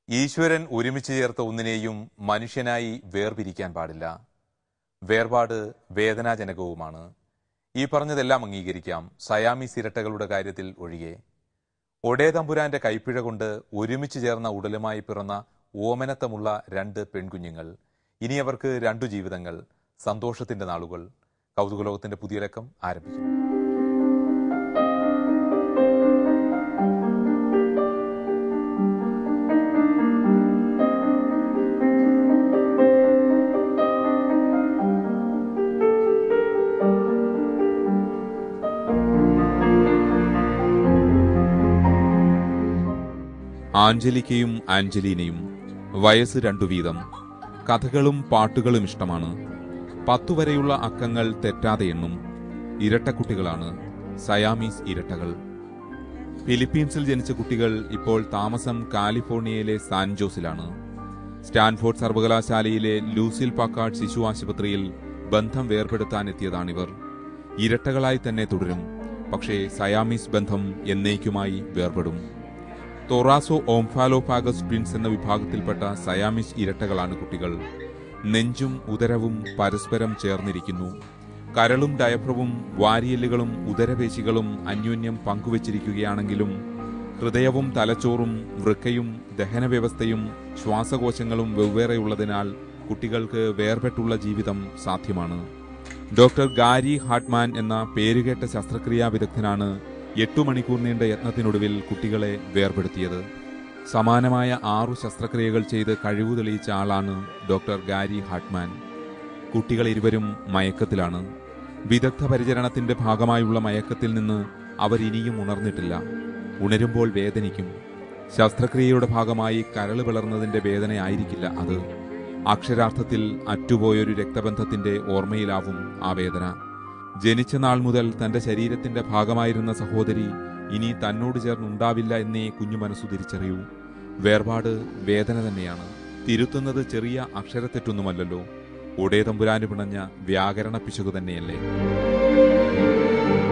ഈശ്വരൻ ഒരുമിച്ച് ചേർത്ത ഒന്നിനെയും മനുഷ്യനായി വേർപിരിക്കാൻ പാടില്ല വേർപാട് വേദനാജനകവുമാണ് ഈ പറഞ്ഞതെല്ലാം അംഗീകരിക്കാം സയാമീസ് ഇരട്ടകളുടെ കാര്യത്തിൽ ഒഴികെ ഒടേ തമ്പുരാന്റെ കൈപ്പിഴ കൊണ്ട് ഒരുമിച്ച് ചേർന്ന ഉടലുമായി പിറന്ന ഓമനത്തമുള്ള രണ്ട് പെൺകുഞ്ഞുങ്ങൾ ഇനി അവർക്ക് രണ്ടു ജീവിതങ്ങൾ സന്തോഷത്തിന്റെ നാളുകൾ കൗതുകലോകത്തിന്റെ പുതിയ ലക്കം ആരംഭിക്കും ആഞ്ചലിക്കയും ആഞ്ചലീനയും വയസ്സ് രണ്ടു വീതം കഥകളും പാട്ടുകളും ഇഷ്ടമാണ് പത്തു വരെയുള്ള അക്കങ്ങൾ തെറ്റാതെ എണ്ണും ഇരട്ടക്കുട്ടികളാണ് സയാമീസ് ഇരട്ടകൾ ഫിലിപ്പീൻസിൽ ജനിച്ച കുട്ടികൾ ഇപ്പോൾ താമസം കാലിഫോർണിയയിലെ സാൻജോസിലാണ് സ്റ്റാൻഫോർഡ് സർവകലാശാലയിലെ ലൂസിൽ പാക്കാർഡ് ശിശു ആശുപത്രിയിൽ ബന്ധം വേർപെടുത്താനെത്തിയതാണിവർ ഇരട്ടകളായി തന്നെ തുടരും പക്ഷേ സയാമീസ് ബന്ധം എന്നേക്കുമായി വേർപെടും തൊറാസോ ഓംഫാലോഫാഗസ് ട്വിൻസ് എന്ന വിഭാഗത്തിൽപ്പെട്ട സയാമിസ് ഇരട്ടകളാണ് കുട്ടികൾ നെഞ്ചും ഉദരവും പരസ്പരം ചേർന്നിരിക്കുന്നു കരളും ഡയഫ്രവും വാരിയല്ലുകളും ഉദരപേശികളും അന്യോന്യം പങ്കുവച്ചിരിക്കുകയാണെങ്കിലും ഹൃദയവും തലച്ചോറും വൃക്കയും ദഹനവ്യവസ്ഥയും ശ്വാസകോശങ്ങളും വെവ്വേറെയുള്ളതിനാൽ കുട്ടികൾക്ക് വേർപെട്ടുള്ള ജീവിതം സാധ്യമാണ് ഡോക്ടർ ഗാരി ഹാട്ട്മാൻ എന്ന പേരുകേട്ട ശസ്ത്രക്രിയാ വിദഗ്ധനാണ് എട്ടു മണിക്കൂർ നീണ്ട യത്നത്തിനൊടുവിൽ കുട്ടികളെ വേർപെടുത്തിയത് സമാനമായ ആറു ശസ്ത്രക്രിയകൾ ചെയ്ത് കഴിവ് തെളിയിച്ച ആളാണ് ഡോക്ടർ ഗാരി ഹാട്ട്മാൻ കുട്ടികൾ ഇരുവരും മയക്കത്തിലാണ് വിദഗ്ധ പരിചരണത്തിന്റെ ഭാഗമായുള്ള മയക്കത്തിൽ നിന്ന് അവർ ഇനിയും ഉണർന്നിട്ടില്ല ഉണരുമ്പോൾ വേദനിക്കും ശസ്ത്രക്രിയയുടെ ഭാഗമായി കരള് പിളർന്നതിന്റെ വേദനയായിരിക്കില്ല അത് അക്ഷരാർത്ഥത്തിൽ അറ്റുപോയൊരു രക്തബന്ധത്തിന്റെ ഓർമ്മയിലാവും ആ വേദന ജനിച്ച നാൾ മുതൽ തന്റെ ശരീരത്തിന്റെ ഭാഗമായിരുന്ന സഹോദരി ഇനി തന്നോട് ചേർന്നുണ്ടാവില്ല എന്നേ കുഞ്ഞു മനസ്സു തിരിച്ചറിയൂ വേർപാട് വേദന തന്നെയാണ് തിരുത്തുന്നത് ചെറിയ അക്ഷരത്തെറ്റൊന്നുമല്ലല്ലോ ഒടേ തമ്പുരാന് പിണഞ്ഞ വ്യാകരണ പിശകു തന്നെയല്ലേ